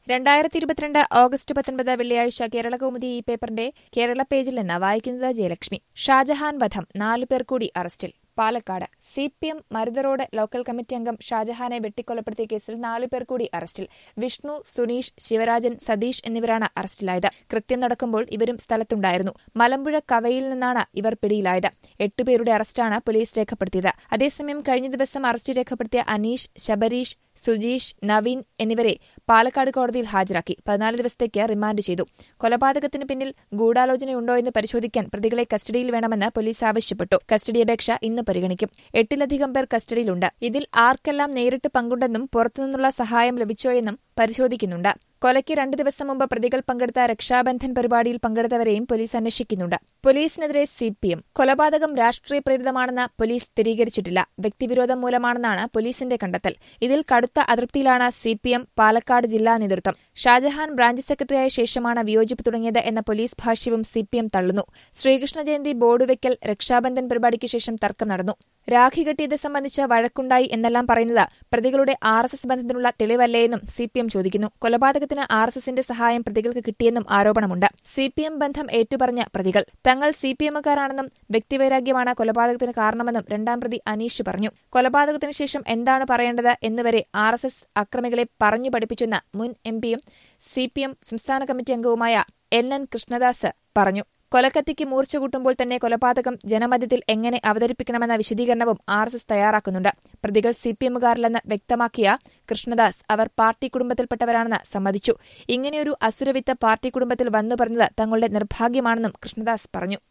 രണ്ടായിരത്തി ഇരുപത്തിരണ്ട് ഓഗസ്റ്റ് പത്തൊൻപത് വെള്ളിയാഴ്ച കേരള കൗമുദി ഈ പേപ്പറിന്റെ കേരള പേജിൽ നിന്ന് വായിക്കുന്നത് ജയലക്ഷ്മി ഷാജഹാൻ വധം നാലുപേർ കൂടി അറസ്റ്റിൽ Palakkad C P M Marutha road local committee അംഗം ഷാജഹാനെ വെട്ടിക്കൊലപ്പെടുത്തിയ കേസിൽ നാലുപേർ കൂടി അറസ്റ്റിൽ വിഷ്ണു സുനീഷ് ശിവരാജൻ സതീഷ് എന്നിവരാണ് അറസ്റ്റിലായത് കൃത്യം നടക്കുമ്പോൾ ഇവരും സ്ഥലത്തുണ്ടായിരുന്നു മലമ്പുഴ കവയിൽ നിന്നാണ് ഇവർ പിടിയിലായത് എട്ടുപേരുടെ അറസ്റ്റാണ് പോലീസ് രേഖപ്പെടുത്തിയത് അതേസമയം കഴിഞ്ഞ ദിവസം അറസ്റ്റ് രേഖപ്പെടുത്തിയ അനീഷ് ശബരീഷ് സുജീഷ് നവീൻ എന്നിവരെ പാലക്കാട് കോടതിയിൽ ഹാജരാക്കി പതിനാല് ദിവസത്തേക്ക് റിമാൻഡ് ചെയ്തു കൊലപാതകത്തിന് പിന്നിൽ ഗൂഢാലോചനയുണ്ടോ എന്ന് പരിശോധിക്കാൻ പ്രതികളെ കസ്റ്റഡിയിൽ വേണമെന്ന് പോലീസ് ആവശ്യപ്പെട്ടു കസ്റ്റഡി അപേക്ഷ ഇന്ന് പരിഗണിക്കും എട്ടിലധികം പേർ കസ്റ്റഡിയിലുണ്ട് ഇതിൽ ആർക്കെല്ലാം നേരിട്ട് പങ്കുണ്ടെന്നും പുറത്തുനിന്നുള്ള സഹായം ലഭിച്ചോയെന്നും പരിശോധിക്കുന്നുണ്ട് കൊലയ്ക്ക് രണ്ട് ദിവസം മുമ്പ് പ്രതികൾ പങ്കെടുത്ത രക്ഷാബന്ധൻ പരിപാടിയിൽ പങ്കെടുത്തവരെയും പോലീസ് അന്വേഷിക്കുന്നുണ്ട് പോലീസിനെതിരെ സിപിഎം കൊലപാതകം രാഷ്ട്രീയ പ്രേരിതമാണെന്ന് പോലീസ് സ്ഥിരീകരിച്ചിട്ടില്ല വ്യക്തിവിരോധം മൂലമാണെന്നാണ് പോലീസിന്റെ കണ്ടെത്തൽ ഇതിൽ കടുത്ത അതൃപ്തിയിലാണ് സിപിഎം പാലക്കാട് ജില്ലാ നേതൃത്വം ഷാജഹാൻ ബ്രാഞ്ച് സെക്രട്ടറിയായ ശേഷമാണ് വിയോജിപ്പ് തുടങ്ങിയത് എന്ന പോലീസ് ഭാഷ്യവും സിപിഎം തള്ളുന്നു ശ്രീകൃഷ്ണ ജയന്തി ബോർഡ് വെക്കൽ രക്ഷാബന്ധൻ പരിപാടിക്ക് ശേഷം തർക്കം നടന്നു രാഖി കെട്ടിയത് സംബന്ധിച്ച് വഴക്കുണ്ടായി എന്നെല്ലാം പറയുന്നത് പ്രതികളുടെ ആർ എസ് എസ് ബന്ധത്തിനുള്ള തെളിവല്ലേയെന്നും സിപിഎം ചോദിക്കുന്നു കൊലപാതകത്തിന് ആർ എസ് എസിന്റെ സഹായം പ്രതികൾക്ക് കിട്ടിയെന്നും ആരോപണമുണ്ട് സിപിഎം ബന്ധം ഏറ്റുപറഞ്ഞ പ്രതികൾ തങ്ങൾ സിപിഎമ്മുകാരാണെന്നും വ്യക്തിവൈരാഗ്യമാണ് കൊലപാതകത്തിന് കാരണമെന്നും രണ്ടാം പ്രതി അനീഷ് പറഞ്ഞു കൊലപാതകത്തിന് ശേഷം എന്താണ് പറയേണ്ടത് എന്നുവരെ ആർ എസ് എസ് അക്രമികളെ പറഞ്ഞു പഠിപ്പിച്ചെന്ന് മുൻ എം പിയും സിപിഎം സംസ്ഥാന കമ്മിറ്റി അംഗവുമായ എൻ എൻ കൃഷ്ണദാസ് പറഞ്ഞു കൊലക്കത്തിക്ക് മൂർച്ച കൂട്ടുമ്പോൾ തന്നെ കൊലപാതകം ജനമധ്യത്തിൽ എങ്ങനെ അവതരിപ്പിക്കണമെന്ന വിശദീകരണവും ആർ എസ് എസ് തയ്യാറാക്കുന്നുണ്ട് പ്രതികൾ സിപിഎമ്മുകാരില്ലെന്ന് വ്യക്തമാക്കിയ കൃഷ്ണദാസ് അവർ പാർട്ടി കുടുംബത്തിൽപ്പെട്ടവരാണെന്ന് സമ്മതിച്ചു ഇങ്ങനെയൊരു അസുരവിത്ത് പാർട്ടി കുടുംബത്തിൽ വന്നു പറഞ്ഞത് തങ്ങളുടെ നിർഭാഗ്യമാണെന്നും കൃഷ്ണദാസ് പറഞ്ഞു